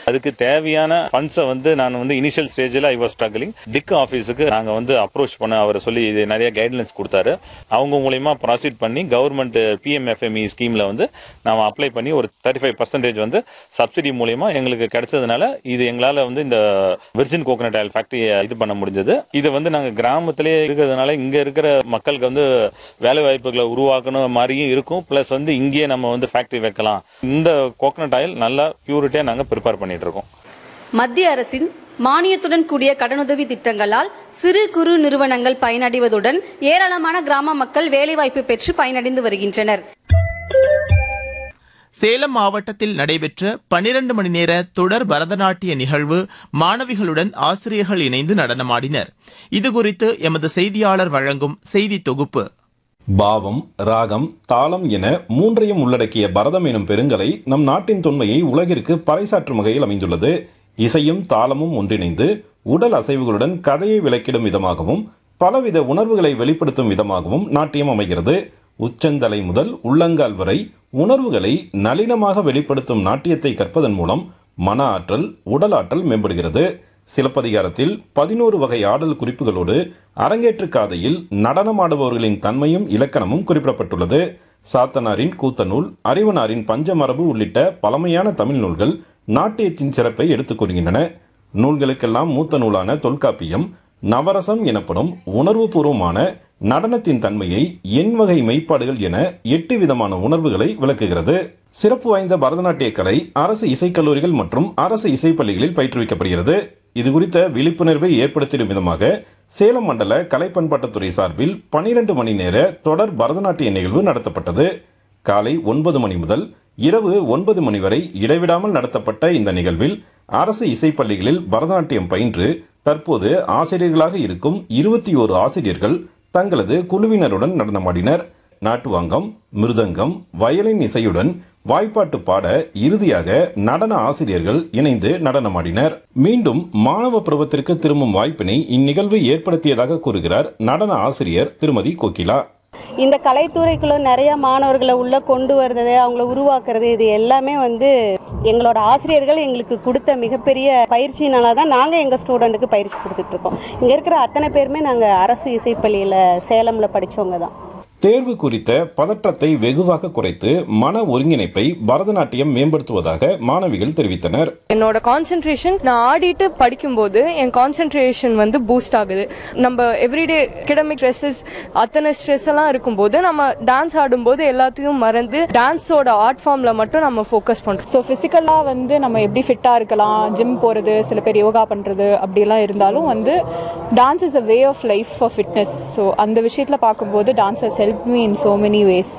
அதுக்கு தேவையான ஃபண்ட்ஸை வந்து நான் வந்து இனிஷியல் ஸ்டேஜில் ஐ வாஸ் ஸ்ட்ரகிளிங் டிக் ஆஃபீஸுக்கு நாங்கள் வந்து அப்ரோச் பண்ண அவரை சொல்லி இது நிறைய கைட்லைன்ஸ் கொடுத்தாரு அவங்க மூலயமா ப்ராசீட் பண்ணி கவர்மெண்ட் பிஎம்எஃப்எம்இ ஸ்கீமில் வந்து நாம அப்ளை பண்ணி ஒரு தேர்ட்டி ஃபைவ் பர்சன்டேஜ் வந்து சப்சிடி மூலயமா எங்களுக்கு கிடைச்சதுனால இது எங்களால் வந்து இந்த விர்ஜின் கோகனட் ஆயில் ஃபேக்டரியை இது பண்ண முடிஞ்சது இது வந்து நாங்கள் கிராமத்திலே இருக்கிறதுனால இங்கே இருக்கிற மக்களுக்கு வந்து வேலை வாய்ப்புகளை உருவாக்கணும் மாதிரியும் இருக்கும் ப்ளஸ் வந்து இங்கேயே நம்ம வந்து ஃபேக்டரி வைக்கலாம் இந்த கோகனட் ஆயில் நல்லா பியூரிட்டியாக நாங்கள் ப்ரிப்பேர் பண்ணிட்டு இருக்கோம் மத்திய அரசின் மானியத்துடன் கூடிய கடனுதவி திட்டங்களால் சிறு குறு நிறுவனங்கள் பயனடைவதுடன் ஏராளமான கிராம மக்கள் வேலைவாய்ப்பு பெற்று பயனடைந்து வருகின்றனர் சேலம் மாவட்டத்தில் நடைபெற்ற பனிரண்டு மணி நேர தொடர் பரதநாட்டிய நிகழ்வு மாணவிகளுடன் ஆசிரியர்கள் இணைந்து நடனமாடினர் இதுகுறித்து எமது செய்தியாளர் வழங்கும் செய்தி தொகுப்பு பாவம் ராகம் தாளம் என மூன்றையும் உள்ளடக்கிய பரதம் எனும் பெருங்கலை நம் நாட்டின் தொன்மையை உலகிற்கு பறைசாற்றும் வகையில் அமைந்துள்ளது இசையும் தாளமும் ஒன்றிணைந்து உடல் அசைவுகளுடன் கதையை விளக்கிடும் விதமாகவும் பலவித உணர்வுகளை வெளிப்படுத்தும் விதமாகவும் நாட்டியம் அமைகிறது உச்சந்தலை முதல் உள்ளங்கால் வரை உணர்வுகளை நளினமாக வெளிப்படுத்தும் நாட்டியத்தை கற்பதன் மூலம் மன ஆற்றல் உடல் ஆற்றல் மேம்படுகிறது சிலப்பதிகாரத்தில் பதினோரு வகை ஆடல் குறிப்புகளோடு அரங்கேற்று காதையில் நடனமாடுபவர்களின் தன்மையும் இலக்கணமும் குறிப்பிடப்பட்டுள்ளது சாத்தனாரின் கூத்தநூல் அறிவனாரின் பஞ்சமரபு உள்ளிட்ட பழமையான தமிழ் நூல்கள் நாட்டியத்தின் சிறப்பை எடுத்துக் கூறுகின்றன நூல்களுக்கெல்லாம் மூத்த நூலான தொல்காப்பியம் நவரசம் எனப்படும் உணர்வுபூர்வமான நடனத்தின் தன்மையை எண் வகை மெய்ப்பாடுகள் என எட்டு விதமான உணர்வுகளை விளக்குகிறது சிறப்பு வாய்ந்த பரதநாட்டிய கலை அரசு இசைக்கல்லூரிகள் மற்றும் அரசு இசைப்பள்ளிகளில் பயிற்றுவிக்கப்படுகிறது இது குறித்த விழிப்புணர்வை ஏற்படுத்திடும் விதமாக சேலம் மண்டல கலை பண்பாட்டுத்துறை சார்பில் பனிரெண்டு மணி நேர தொடர் பரதநாட்டிய நிகழ்வு நடத்தப்பட்டது காலை ஒன்பது மணி முதல் இரவு ஒன்பது மணி வரை இடைவிடாமல் நடத்தப்பட்ட இந்த நிகழ்வில் அரசு இசைப்பள்ளிகளில் பரதநாட்டியம் பயின்று தற்போது ஆசிரியர்களாக இருக்கும் இருபத்தி ஓரு ஆசிரியர்கள் தங்களது குழுவினருடன் நடனமாடினர் நாட்டுவாங்கம் மிருதங்கம் வயலின் இசையுடன் வாய்ப்பாட்டு பாட இறுதியாக நடன ஆசிரியர்கள் இணைந்து நடனமாடினர் மீண்டும் மாணவ பருவத்திற்கு திரும்பும் வாய்ப்பினை இந்நிகழ்வு ஏற்படுத்தியதாக கூறுகிறார் நடன ஆசிரியர் திருமதி கோகிலா இந்த கலைத்துறைக்குள்ள நிறைய மாணவர்களை உள்ள கொண்டு வர்றது அவங்கள உருவாக்குறது இது எல்லாமே வந்து எங்களோட ஆசிரியர்கள் எங்களுக்கு கொடுத்த மிகப்பெரிய பயிற்சினால தான் நாங்கள் எங்கள் ஸ்டூடெண்ட்டுக்கு பயிற்சி கொடுத்துட்டு இருக்கோம் இங்கே இருக்கிற அத்தனை பேருமே நாங்கள் அரசு இசைப்பள்ளியில் சேலமில் படித்தவங்க தான் தேர்வு குறித்த பதற்றத்தை வெகுவாக குறைத்து மன ஒருங்கிணைப்பை பரதநாட்டியம் மேம்படுத்துவதாக மாணவிகள் தெரிவித்தனர் என்னோட கான்சென்ட்ரேஷன் நான் ஆடிட்டு படிக்கும்போது என் கான்சென்ட்ரேஷன் வந்து பூஸ்ட் ஆகுது நம்ம எவ்ரிடே அகடமிக் ஸ்ட்ரெஸ்ஸஸ் அத்தனை ஸ்ட்ரெஸ் எல்லாம் இருக்கும்போது நம்ம டான்ஸ் ஆடும்போது எல்லாத்தையும் மறந்து டான்ஸோட ஆர்ட் ஃபார்ம்ல மட்டும் நம்ம ஃபோக்கஸ் பண்றோம் ஸோ ஃபிசிக்கலாக வந்து நம்ம எப்படி ஃபிட்டாக இருக்கலாம் ஜிம் போகிறது சில பேர் யோகா பண்ணுறது அப்படிலாம் இருந்தாலும் வந்து dance is a way of life for fitness so அந்த விஷயத்தில் பார்க்கும்போது dance has help me in so many ways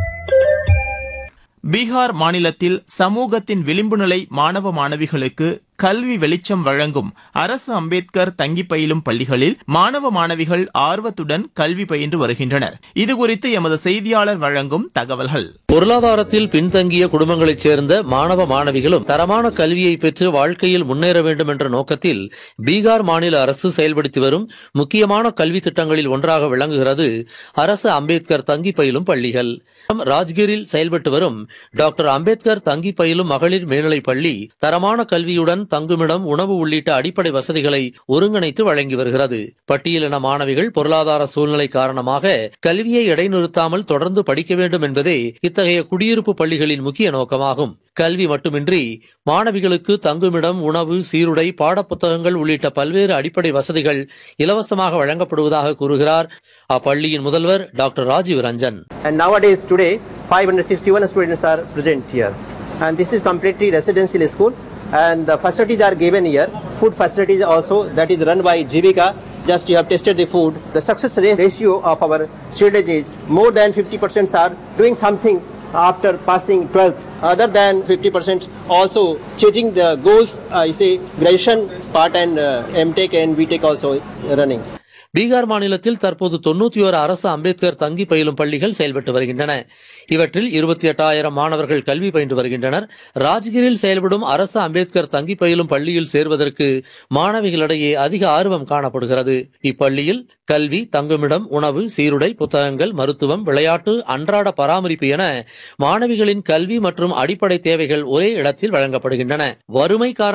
Bihar மாநிலத்தில் சமூகத்தின் விளிம்பு நிலை மாணவ மாணவிகளுக்கு கல்வி வெளிச்சம் வழங்கும் அரசு அம்பேத்கர் தங்கி பயிலும் பள்ளிகளில் மாணவ மாணவிகள் ஆர்வத்துடன் கல்வி பயின்று வருகின்றனர் இதுகுறித்து எமது செய்தியாளர் வழங்கும் தகவல்கள் பொருளாதாரத்தில் பின்தங்கிய குடும்பங்களைச் சேர்ந்த மாணவ மாணவிகளும் தரமான கல்வியை பெற்று வாழ்க்கையில் முன்னேற வேண்டும் என்ற நோக்கத்தில் பீகார் மாநில அரசு செயல்படுத்தி வரும் முக்கியமான கல்வி திட்டங்களில் ஒன்றாக விளங்குகிறது அரசு அம்பேத்கர் தங்கி பயிலும் பள்ளிகள் ராஜ்கிரில் செயல்பட்டு வரும் டாக்டர் அம்பேத்கர் தங்கி பயிலும் மகளிர் மேல்நிலைப் பள்ளி தரமான கல்வியுடன் தங்குமிடம் உணவு உள்ளிட்ட அடிப்படை வசதிகளை ஒருங்கிணைத்து வழங்கி வருகிறது பட்டியலின மாணவிகள் பொருளாதார சூழ்நிலை காரணமாக கல்வியை இடைநிறுத்தாமல் தொடர்ந்து படிக்க வேண்டும் என்பதே இத்தகைய குடியிருப்பு பள்ளிகளின் முக்கிய நோக்கமாகும் கல்வி மட்டுமின்றி மாணவிகளுக்கு தங்குமிடம் உணவு சீருடை பாடப்புத்தகங்கள் உள்ளிட்ட பல்வேறு அடிப்படை வசதிகள் இலவசமாக வழங்கப்படுவதாக கூறுகிறார் அப்பள்ளியின் முதல்வர் doctor Rajiv Ranjan And nowadays, today, 561 students are present here. And this is completely residential school. And the facilities are given here. Food facilities also, that is run by Jivika. Just you have tested the food. The success rate ratio of our students is more than 50% are doing something after passing 12th. Other than 50% also changing the goals, uh, you say graduation part and uh, MTech and VTech also running. Bihar மாநிலத்தில் தற்போது தொண்ணூத்தி ஓரு அரசு அம்பேத்கர் தங்கி பயிலும் பள்ளிகள் செயல்பட்டு வருகின்றன இவற்றில் இருபத்தி எட்டாயிரம் மாணவர்கள் கல்வி பயின்று வருகின்றனர் ராஜ்கிரில் செயல்படும் அரசு அம்பேத்கர் தங்கி பயிலும் பள்ளியில் சேர்வதற்கு மாணவிகளிடையே அதிக ஆர்வம் காணப்படுகிறது இப்பள்ளியில் கல்வி தங்குமிடம் உணவு சீருடை புத்தகங்கள் மருத்துவம் விளையாட்டு அன்றாட பராமரிப்பு என மாணவிகளின் கல்வி மற்றும் அடிப்படை தேவைகள் ஒரே இடத்தில் வழங்கப்படுகின்றன வறுமை காரண